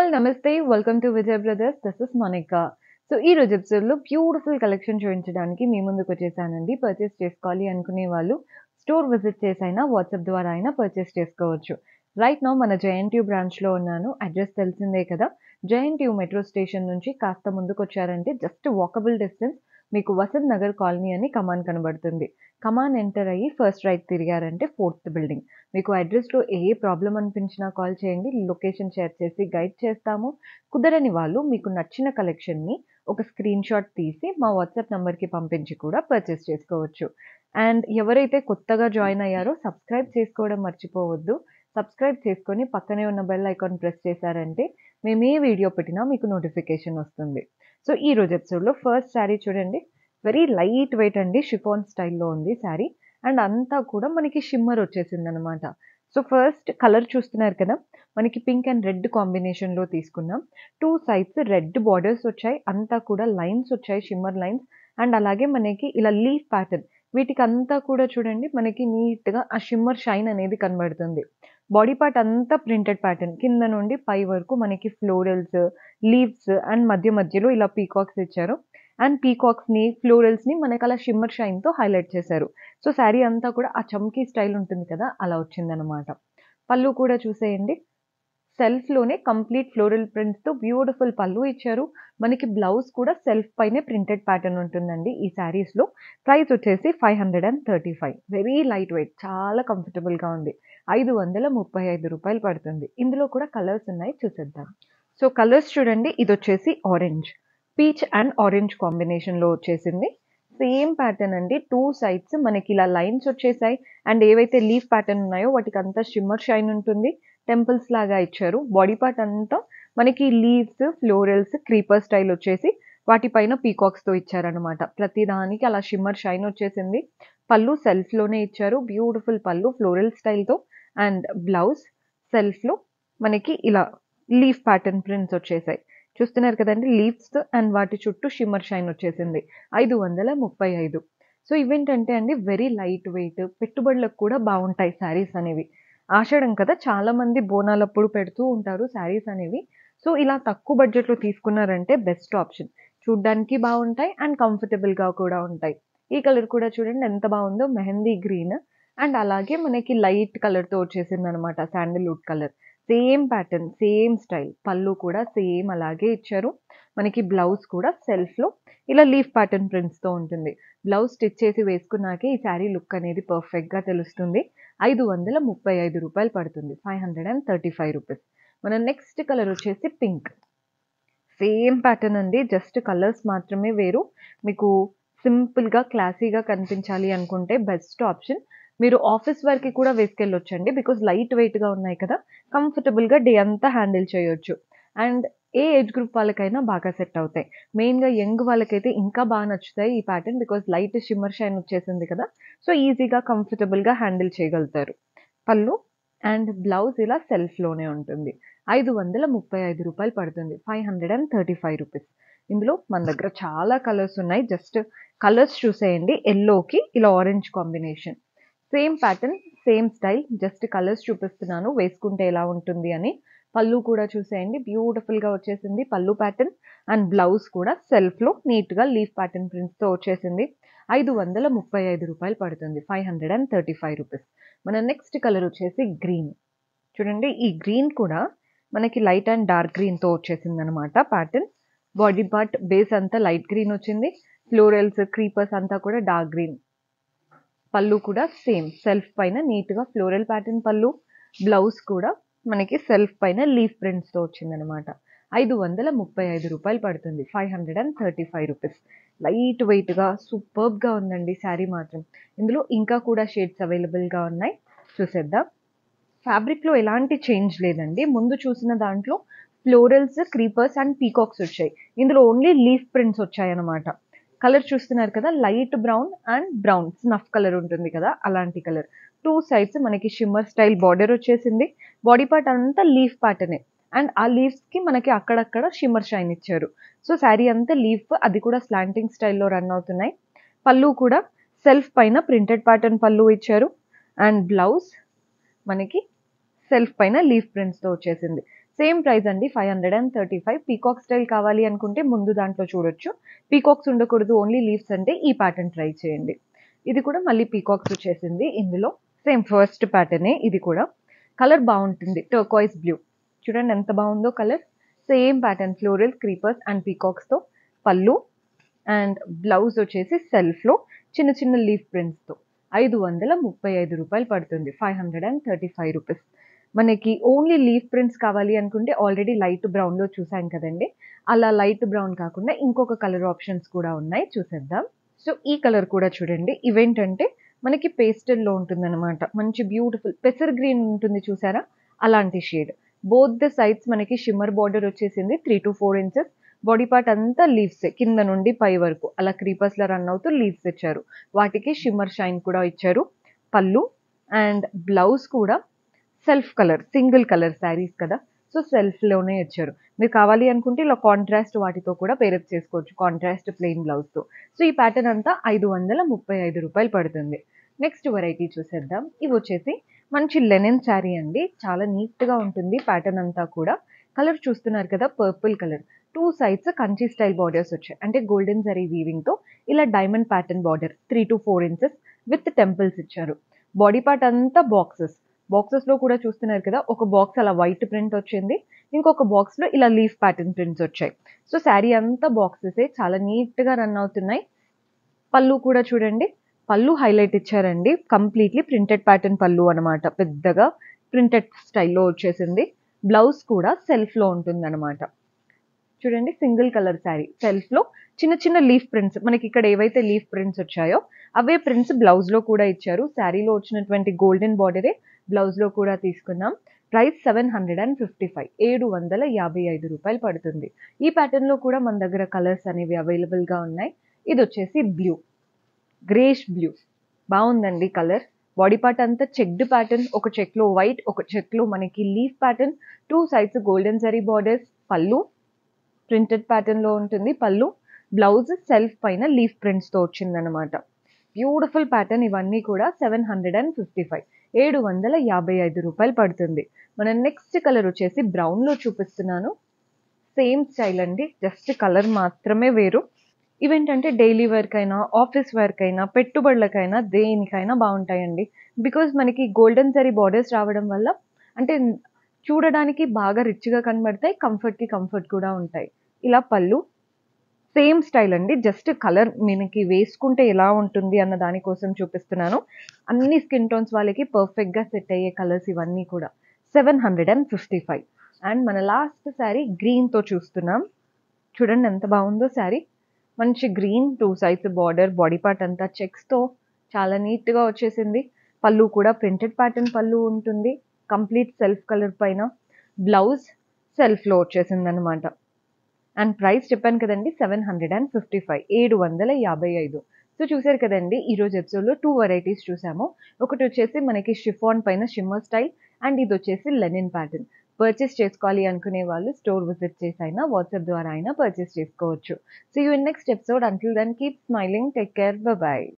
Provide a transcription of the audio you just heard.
all నమస్తే welcome to Vijay brothers this is Monica so ఈ రోజు ఎపిసోడ్లో బ్యూటిఫుల్ కలెక్షన్ చూపించడానికి మీ ముందుకు వచ్చేసానండి పర్చేస్ చేసుకోవాలి అనుకునే వాళ్ళు స్టోర్ విజిట్ చేసైనా వాట్సాప్ ద్వారా అయినా పర్చేస్ చేసుకోవచ్చు రైట్ నో మన జేఎన్టీయూ బ్రాంచ్లో ఉన్నాను అడ్రస్ తెలిసిందే కదా జేఎన్టీయూ మెట్రో స్టేషన్ నుంచి కాస్త ముందుకు వచ్చారంటే జస్ట్ వాకబుల్ డిస్టెన్స్ మీకు వసంత్ నగర్ కాలనీ అని కమాన్ కనబడుతుంది కమాన్ ఎంటర్ అయ్యి ఫస్ట్ రైట్ తిరిగారంటే ఫోర్త్ బిల్డింగ్ మీకు అడ్రస్లో ఏ ప్రాబ్లం అనిపించినా కాల్ చేయండి లొకేషన్ షేర్ చేసి గైడ్ చేస్తాము కుదరని వాళ్ళు మీకు నచ్చిన కలెక్షన్ని ఒక స్క్రీన్ షాట్ తీసి మా వాట్సాప్ నెంబర్కి పంపించి కూడా పర్చేస్ చేసుకోవచ్చు అండ్ ఎవరైతే కొత్తగా జాయిన్ అయ్యారో సబ్స్క్రైబ్ చేసుకోవడం మర్చిపోవద్దు సబ్స్క్రైబ్ చేసుకొని పక్కనే ఉన్న బెల్ ఐకాన్ ప్రెస్ చేశారంటే మేము ఏ వీడియో పెట్టినా మీకు నోటిఫికేషన్ వస్తుంది సో ఈ రోజు ఎపిసోడ్లో ఫస్ట్ శారీ చూడండి వెరీ లైట్ వెయిట్ అండి షిఫాన్ స్టైల్లో ఉంది శారీ అండ్ అంతా కూడా మనకి షిమ్మర్ వచ్చేసింది అనమాట సో ఫస్ట్ కలర్ చూస్తున్నారు కదా మనకి పింక్ అండ్ రెడ్ కాంబినేషన్లో తీసుకున్నాం టూ సైడ్స్ రెడ్ బార్డర్స్ వచ్చాయి అంతా కూడా లైన్స్ వచ్చాయి షిమ్మర్ లైన్స్ అండ్ అలాగే మనకి ఇలా లీఫ్ ప్యాటర్న్ వీటికి అంతా కూడా చూడండి మనకి నీట్గా ఆ షిమ్మర్ షైన్ అనేది కనబడుతుంది బాడీ పార్ట్ అంతా ప్రింటెడ్ ప్యాటర్న్ కింద నుండి పై వరకు మనకి ఫ్లోరల్స్ లీవ్స్ అండ్ మధ్య మధ్యలో ఇలా పీకాక్స్ ఇచ్చారు అండ్ పీకాక్స్ని ఫ్లోరల్స్ని మనకి అలా షిమ్మర్ షైన్తో హైలైట్ చేశారు సో శారీ అంతా కూడా ఆ చమ్కీ స్టైల్ ఉంటుంది కదా అలా వచ్చిందనమాట పళ్ళు కూడా చూసేయండి సెల్ఫ్లోనే కంప్లీట్ ఫ్లోరల్ ప్రింట్స్తో బ్యూటిఫుల్ పళ్ళు ఇచ్చారు మనకి బ్లౌజ్ కూడా సెల్ఫ్ పైనే ప్రింటెడ్ ప్యాటర్న్ ఉంటుందండి ఈ శారీస్లో ప్రైస్ వచ్చేసి five hundred and thirty five very light weight చాలా కంఫర్టబుల్గా ఉంది ఐదు వందల ముప్పై ఐదు రూపాయలు పడుతుంది ఇందులో కూడా కలర్స్ ఉన్నాయి చూసేద్దాం సో కలర్స్ చూడండి ఇది వచ్చేసి ఆరెంజ్ పీచ్ అండ్ ఆరెంజ్ కాంబినేషన్లో వచ్చేసింది సేమ్ ప్యాటర్న్ అండి టూ సైడ్స్ మనకి ఇలా లైన్స్ వచ్చేసాయి అండ్ ఏవైతే లీఫ్ ప్యాటర్న్ ఉన్నాయో వాటికి అంతా షిమ్మర్ షైన్ ఉంటుంది టెంపుల్స్ లాగా ఇచ్చారు బాడీ పార్ట్ అంతా మనకి లీవ్స్ ఫ్లోరల్స్ క్రీపర్ స్టైల్ వచ్చేసి వాటిపైన పీకాక్స్తో ఇచ్చారనమాట ప్రతి దానికి అలా షిమ్మర్ షైన్ వచ్చేసింది పళ్ళు సెల్ఫ్లోనే ఇచ్చారు బ్యూటిఫుల్ పళ్ళు ఫ్లోరల్ స్టైల్తో అండ్ బ్లౌజ్ సెల్ఫ్లో మనకి ఇలా లీఫ్ ప్యాటర్న్ ప్రింట్స్ వచ్చేసాయి చూస్తున్నారు కదండి లీవ్స్ అండ్ వాటి చుట్టూ షిమ్మర్ షైన్ వచ్చేసింది ఐదు వందల ముప్పై ఐదు సో ఇవేంటంటే అండి వెరీ లైట్ వెయిట్ పెట్టుబడులకు కూడా బాగుంటాయి శారీస్ అనేవి ఆషాఢం కదా చాలా మంది బోనాలప్పుడు పెడుతూ ఉంటారు శారీస్ అనేవి సో ఇలా తక్కువ బడ్జెట్లో తీసుకున్నారంటే బెస్ట్ ఆప్షన్ చూడ్డానికి బాగుంటాయి అండ్ కంఫర్టబుల్గా కూడా ఉంటాయి ఈ కలర్ కూడా చూడండి ఎంత బాగుందో మెహందీ గ్రీన్ అండ్ అలాగే మనకి లైట్ కలర్తో వచ్చేసింది అనమాట sandalwood colour same pattern same style పళ్ళు కూడా సేమ్ అలాగే ఇచ్చారు మనకి బ్లౌజ్ కూడా సెల్ఫ్లో ఇలా లీఫ్ ప్యాటర్న్ ప్రింట్స్తో ఉంటుంది బ్లౌజ్ స్టిచ్ చేసి వేసుకున్నాకే ఈ శారీ లుక్ అనేది పర్ఫెక్ట్గా తెలుస్తుంది ఐదు వందల ముప్పై ఐదు రూపాయలు పడుతుంది five hundred and thirty five rupees మన నెక్స్ట్ కలర్ వచ్చేసి పింక్ సేమ్ ప్యాటర్న్ అండి జస్ట్ కలర్స్ మాత్రమే వేరు మీకు సింపుల్గా క్లాసీగా కనిపించాలి అనుకుంటే బెస్ట్ ఆప్షన్ మీరు ఆఫీస్ వరకు కూడా వేసుకెళ్ళొచ్చండి బికాజ్ లైట్ వెయిట్గా ఉన్నాయి కదా కంఫర్టబుల్గా డే అంతా హ్యాండిల్ చేయొచ్చు అండ్ ఏ ఏజ్ గ్రూప్ వాళ్ళకైనా బాగా సెట్ అవుతాయి మెయిన్గా యంగ్ వాళ్ళకైతే ఇంకా బాగా నచ్చుతాయి ఈ pattern because light shimmer shine వచ్చేసింది కదా సో ఈజీగా కంఫర్టబుల్గా హ్యాండిల్ చేయగలుగుతారు పళ్ళు అండ్ బ్లౌజ్ ఇలా సెల్ఫ్లోనే ఉంటుంది ఐదు వందల ముప్పై ఐదు రూపాయలు పడుతుంది five hundred and thirty five rupees ఇందులో మన దగ్గర చాలా కలర్స్ ఉన్నాయి జస్ట్ కలర్స్ చూసేయండి ఎల్లోకి ఇలా orange combination same pattern same style just colours చూపిస్తున్నాను వేసుకుంటే ఎలా ఉంటుంది అని పళ్ళు కూడా చూసేయండి బ్యూటిఫుల్గా వచ్చేసింది పళ్ళు ప్యాటర్న్ అండ్ బ్లౌజ్ కూడా సెల్ఫ్లో నీట్గా లీఫ్ ప్యాటర్న్ ప్రింట్స్తో వచ్చేసింది ఐదు వందల ముప్పై ఐదు రూపాయలు పడుతుంది five hundred and thirty five rupees మన నెక్స్ట్ కలర్ వచ్చేసి గ్రీన్ చూడండి ఈ గ్రీన్ కూడా మనకి లైట్ అండ్ డార్క్ గ్రీన్తో వచ్చేసింది అనమాట ప్యాటర్న్ బాడీ పార్ట్ బేస్ అంతా లైట్ గ్రీన్ వచ్చింది ఫ్లోరల్స్ క్రీపర్స్ అంతా కూడా డార్క్ గ్రీన్ పళ్ళు కూడా సేమ్ సెల్ఫ్ పైన నీట్గా ఫ్లోరల్ ప్యాటర్న్ పళ్ళు బ్లౌజ్ కూడా మనకి సెల్ఫ్ పైన లీఫ్ ప్రింట్స్తో వచ్చిందనమాట ఐదు వందల ముప్పై ఐదు రూపాయలు పడుతుంది five hundred and thirty five rupees light వెయిట్గా సూపర్బ్గా ఉందండి శారీ మాత్రం ఇందులో ఇంకా కూడా షేడ్స్ అవైలబుల్గా ఉన్నాయి చూసేద్దాం ఫ్యాబ్రిక్లో ఎలాంటి చేంజ్ లేదండి ముందు చూసిన దాంట్లో ఫ్లోరల్స్ క్రీపర్స్ అండ్ పీకాక్స్ వచ్చాయి ఇందులో ఓన్లీ లీఫ్ ప్రింట్స్ వచ్చాయన్నమాట కలర్ చూస్తున్నారు కదా light brown and brown snuff colour ఉంటుంది కదా అలాంటి కలర్ టూ సైడ్స్ మనకి షిమ్మర్ స్టైల్ బార్డర్ వచ్చేసింది బాడీ పార్ట్ అంతా లీఫ్ ప్యాటర్నే అండ్ ఆ లీవ్స్కి మనకి అక్కడక్కడ షిమ్మర్ షైన్ ఇచ్చారు సో శారీ అంతా లీఫ్ అది కూడా స్లాంటింగ్ స్టైల్లో రన్ అవుతున్నాయి పళ్ళు కూడా సెల్ఫ్ పైన ప్రింటెడ్ ప్యాటర్న్ పళ్ళు ఇచ్చారు అండ్ బ్లౌజ్ మనకి సెల్ఫ్ పైన లీఫ్ ప్రింట్స్తో వచ్చేసింది సేమ్ ప్రైస్ అండి five hundred and thirty five peacock style కావాలి అనుకుంటే ముందు దాంట్లో చూడొచ్చు పీకాక్స్ ఉండకూడదు ఓన్లీ లీవ్స్ అంటే ఈ ప్యాటర్న్ ట్రై చేయండి ఇది కూడా మళ్ళీ పీకాక్స్ వచ్చేసింది ఇందులో సేమ్ ఫస్ట్ ప్యాటర్నే ఇది కూడా కలర్ బాగుంటుంది టర్కాయిస్ బ్లూ చూడండి ఎంత బాగుందో colour same pattern floral creepers and పీకాక్స్తో పళ్ళు అండ్ బ్లౌజ్ వచ్చేసి సెల్ఫ్లో చిన్న చిన్న లీఫ్ ప్రింట్స్తో ఐదు వందల ముప్పై ఐదు రూపాయలు పడుతుంది five hundred and thirty five rupees మనకి ఓన్లీ లీఫ్ ప్రింట్స్ కావాలి అనుకుంటే ఆల్రెడీ లైట్ బ్రౌన్లో చూసాం కదండి అలా లైట్ బ్రౌన్ కాకుండా ఇంకొక కలర్ ఆప్షన్స్ కూడా ఉన్నాయి చూసేద్దాం సో ఈ కలర్ కూడా చూడండి ఇవేంటంటే మనకి పేస్టల్లో ఉంటుందన్నమాట మంచి బ్యూటిఫుల్ పెసర్ గ్రీన్ ఉంటుంది చూసారా అలాంటి షేడ్ బోత్ ద సైడ్స్ మనకి షిమ్మర్ బార్డర్ వచ్చేసింది three to four inches body part అంతా లీవ్స్ కింద నుండి పై వరకు అలా క్రీపర్స్ లా రన్ అవుతూ లీవ్స్ ఇచ్చారు వాటికి షిమ్మర్ షైన్ కూడా ఇచ్చారు పళ్ళు అండ్ బ్లౌజ్ కూడా self colour single colour saris కదా సో సెల్ఫ్లోనే ఇచ్చారు మీరు కావాలి అనుకుంటే ఇలా కాంట్రాస్ట్ వాటితో కూడా పేరప్ చేసుకోవచ్చు కాంట్రాస్ట్ ప్లెయిన్ బ్లౌజ్తో సో ఈ ప్యాటర్న్ అంతా ఐదు వందల ముప్పై ఐదు రూపాయలు పడుతుంది నెక్స్ట్ వెరైటీ చూసేద్దాం ఇవి వచ్చేసి మంచి లెనిన్ శారీ అండి చాలా నీట్గా ఉంటుంది ప్యాటర్న్ అంతా కూడా కలర్ చూస్తున్నారు కదా purple colour two sides Kanchi style borders వచ్చాయి అంటే గోల్డెన్ జరీ వీవింగ్తో ఇలా diamond pattern border three to four inches with temples ఇచ్చారు బాడీ పార్ట్ అంతా బాక్సెస్ బాక్సెస్లో కూడా చూస్తున్నారు కదా ఒక బాక్స్ అలా వైట్ ప్రింట్ వచ్చింది ఇంకొక బాక్స్లో ఇలా లీఫ్ ప్యాటర్న్ ప్రింట్స్ వచ్చాయి సో శారీ అంతా బాక్సెసే చాలా నీట్గా రన్ అవుతున్నాయి పళ్ళు కూడా చూడండి పళ్ళు హైలైట్ ఇచ్చారండి కంప్లీట్లీ ప్రింటెడ్ ప్యాటర్న్ పళ్ళు అనమాట పెద్దగా ప్రింటెడ్ స్టైల్లో వచ్చేసింది బ్లౌజ్ కూడా సెల్ఫ్లో ఉంటుంది అనమాట చూడండి సింగిల్ కలర్ శారీ సెల్ఫ్లో చిన్న చిన్న లీఫ్ ప్రింట్స్ మనకి ఇక్కడ ఏవైతే లీఫ్ ప్రింట్స్ వచ్చాయో అవే ప్రింట్స్ బ్లౌజ్లో కూడా ఇచ్చారు శారీలో వచ్చినటువంటి గోల్డెన్ బార్డరే బ్లౌజ్లో కూడా తీసుకున్నాం price seven hundred and fifty five ఏడు వందల యాభై ఐదు రూపాయలు పడుతుంది ఈ ప్యాటర్న్లో కూడా మన దగ్గర కలర్స్ అనేవి అవైలబుల్గా ఉన్నాయి ఇది వచ్చేసి బ్లూ గ్రేష్ బ్లూ బాగుందండి కలర్ బాడీ పార్ట్ అంతా చెక్డ్ ప్యాటర్న్ ఒక చెక్లో వైట్ ఒక చెక్లో మనకి leaf pattern two sides golden జరీ బార్డర్స్ పళ్ళు ప్రింటెడ్ ప్యాటర్న్లో ఉంటుంది పళ్ళు బ్లౌజ్ సెల్ఫ్ పైన లీఫ్ ప్రింట్స్తో వచ్చిందనమాట బ్యూటిఫుల్ ప్యాటర్న్ ఇవన్నీ కూడా seven hundred and fifty five ఏడు వందల యాభై ఐదు రూపాయలు పడుతుంది మన నెక్స్ట్ కలర్ వచ్చేసి బ్రౌన్లో చూపిస్తున్నాను సేమ్ స్టైల్ అండి జస్ట్ కలర్ మాత్రమే వేరు ఇవేంటంటే డైలీ వేర్క్ అయినా ఆఫీస్ వేర్క్ అయినా పెట్టుబడులకైనా దేనికైనా బాగుంటాయండి బికాజ్ మనకి గోల్డెన్ జరీ బార్డర్స్ రావడం వల్ల అంటే చూడడానికి బాగా రిచ్గా కనబడతాయి కంఫర్ట్కి కంఫర్ట్ కూడా ఉంటాయి ఇలా పళ్ళు సేమ్ స్టైల్ అండి జస్ట్ కలర్ మనకి వేసుకుంటే ఎలా ఉంటుంది అన్న దానికోసం చూపిస్తున్నాను అన్ని స్కిన్ టోన్స్ వాళ్ళకి పర్ఫెక్ట్గా సెట్ అయ్యే కలర్స్ ఇవన్నీ కూడా seven hundred and fifty five and మన లాస్ట్ శారీ గ్రీన్తో చూస్తున్నాం చూడండి ఎంత బాగుందో శారీ మంచి green two sides border body part అంతా చెక్స్తో చాలా నీట్గా వచ్చేసింది పళ్ళు కూడా ప్రింటెడ్ ప్యాటర్న్ పళ్ళు ఉంటుంది కంప్లీట్ సెల్ఫ్ కలర్ పైన బ్లౌజ్ సెల్ఫ్లో వచ్చేసింది అనమాట అండ్ ప్రైస్ చెప్పాను కదండి seven hundred and fifty five ఏడు వందల యాభై ఐదు సో చూసారు కదండి ఈరోజు ఎపిసోడ్లో టూ వెరైటీస్ చూసాము ఒకటి వచ్చేసి మనకి షిఫాన్ పైన షిమ్మర్ స్టైల్ అండ్ ఇది వచ్చేసి లెనిన్ ప్యాటర్న్ పర్చేస్ చేసుకోవాలి అనుకునే వాళ్ళు స్టోర్ విజిట్ చేసి అయినా వాట్సాప్ ద్వారా అయినా పర్చేస్ చేసుకోవచ్చు so you in next episode until then keep smiling take care bye